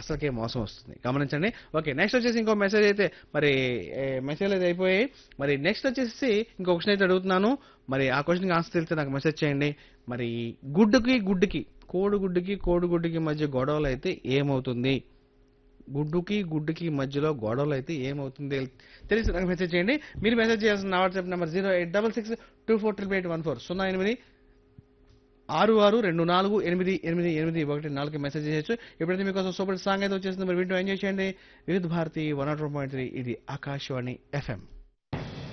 అసలుకే మోసం వస్తుంది గమనించండి ఓకే నెక్స్ట్ వచ్చేసి ఇంకో మెసేజ్ అయితే మరి మెసేజ్ అయితే అయిపోయాయి మరి నెక్స్ట్ వచ్చేసి ఇంకో క్వశ్చన్ అయితే అడుగుతున్నాను మరి ఆ క్వశ్చన్కి ఆన్సర్ తెలిస్తే నాకు మెసేజ్ చేయండి మరి గుడ్డుకి గుడ్డుకి కోడిగుడ్డుకి కోడిగుడ్డుకి మధ్య గొడవలు అయితే ఏమవుతుంది గుడ్డుకి గుడ్డుకి మధ్యలో గొడవలు అయితే ఏమవుతుంది తెలిసి నాకు మెసేజ్ చేయండి మీరు మెసేజ్ చేయాల్సిన నా WhatsApp number zero eight double six two four triple eight one four సున్నా ఎనిమిది ఆరు ఆరు రెండు నాలుగు ఎనిమిది ఎనిమిది ఎనిమిది ఒకటి నాలుగు మెసేజ్ చేయొచ్చు ఎప్పుడైతే మీకోసం సూపర్ సాంగ్ అయితే వచ్చేసింది మరి వింటూ ఎంజాయ్ చేయండి Vividh Bharati one nought point three ఇది ఆకాశవాణి ఎఫ్ఎం